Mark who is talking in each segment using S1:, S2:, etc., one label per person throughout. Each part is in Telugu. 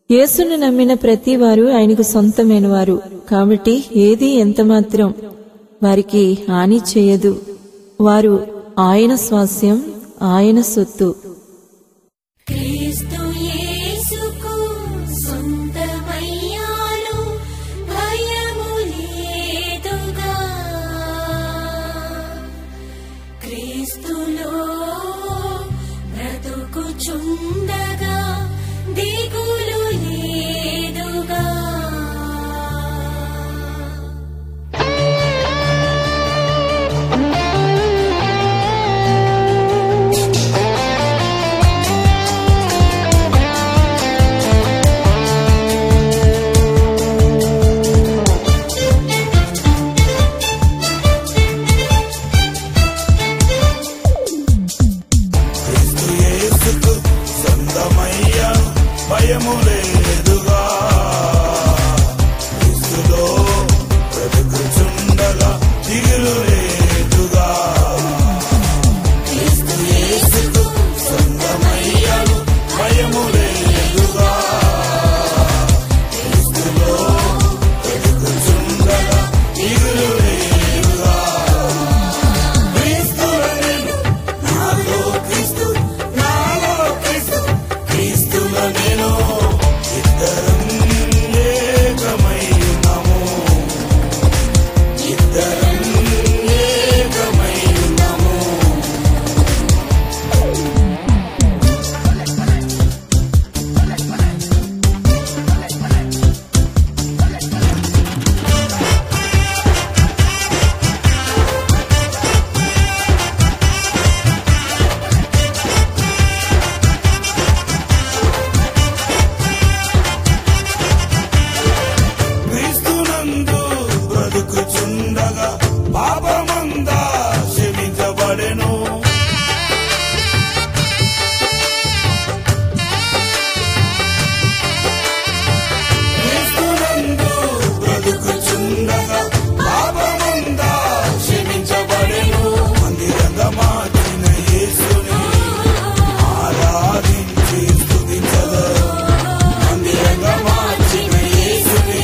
S1: యేసును నమ్మిన ప్రతి వారు ఆయనకు సొంతమైన వారు కాబట్టి ఏది ఎంతమాత్రం వారికి హాని చేయదు వారు ఆయన స్వాస్యం ఆయన సొత్తు
S2: క్రీస్తు యేసుకు సొంతమయ్యాను భయము లేదుగా క్రీస్తులో బ్రతుకుచుండగా దిగులు లేదుగా
S3: క్రీస్తు యేసుకు సొంతమయ్యాను భయము లేదుగా క్రీస్తులో బ్రతుకుచుండగా దిగులు లేదుగా క్రీస్తు యేసుకు సొంతమయ్యాను భయము లేదుగా క్రీస్తులో బ్రతుకుచుండగా దిగులు లేదుగా క్రీస్తుల నేను నాలో క్రీస్తు నాలో క్రీస్తు క్రీస్తుల నేను ఇద్దరం ఏకమై ఉన్నాము ఇద్దరం ఏకమై ఉన్నాము క్రీస్తునందు బ్రతుకుచుండగా పాపమందా క్షమించబడెను క్రీస్తునందు బ్రతుకుచుండగా పాపమందా క్షమించబడెను మందిరంగా మార్చిన యేసుని ఆరాధించి స్తుతించదరు మందిరంగా మార్చిన యేసుని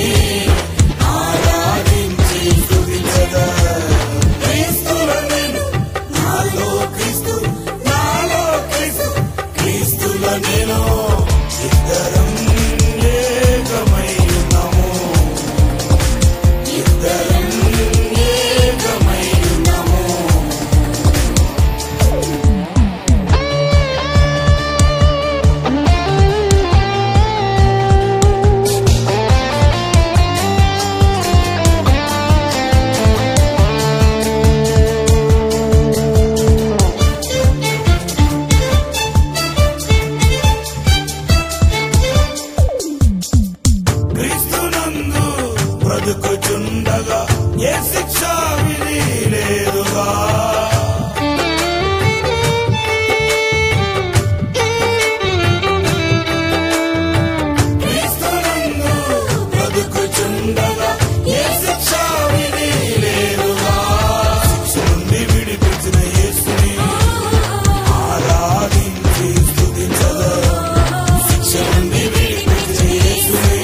S3: ఆరాధించి స్తుతించదా క్రీస్తుల నేను నాలో క్రీస్తు నాలో క్రీస్తు క్రీస్తుల నేను ఇద్దరం ఏకమై ఉన్నాము ఇద్దరం ఏకమై ఉన్నాము క్రీస్తునందు బ్రతుకుచుండగా ఏ శిక్ష విధి లేదుగా క్రీస్తునందు బ్రతుకుచుండగా ఏ శిక్ష విధి లేదుగా శిక్ష నుండి విడిపించిన యేసుని ఆరాధించి స్తుతించదరు శిక్ష నుండి విడిపించిన యేసుని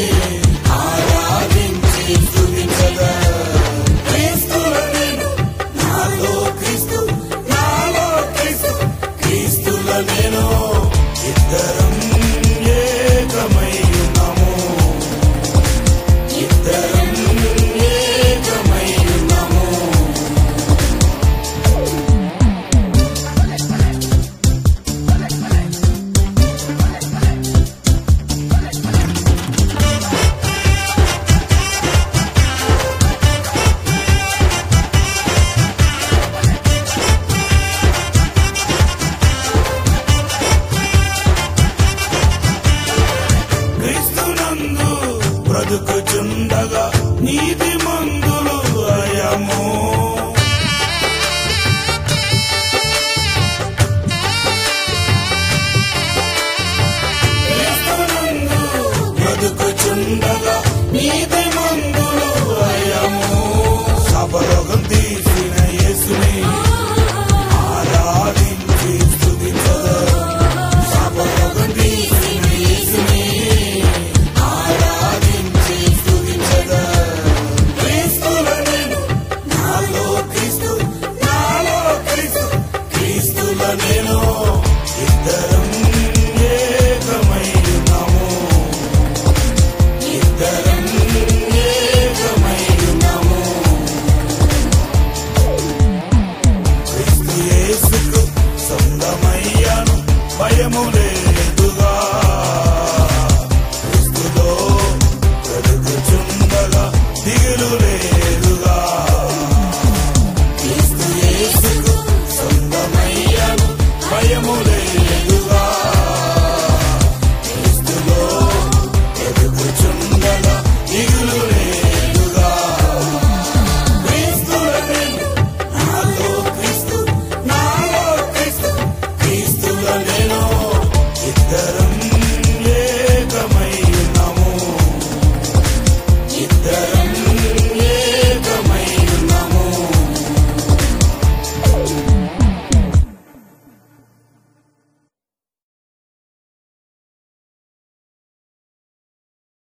S3: ఆరాధించి స్తుతించదా క్రీస్తుల నేను నాలో క్రీస్తు నాలో క్రీస్తు క్రీస్తుల నేను ఇద్దరం ఏకమై ఉన్నాము ఇద్దరం ఏకమై ఉన్నాము క్రీస్తునందు బ్రతుకుచుండగా నీతి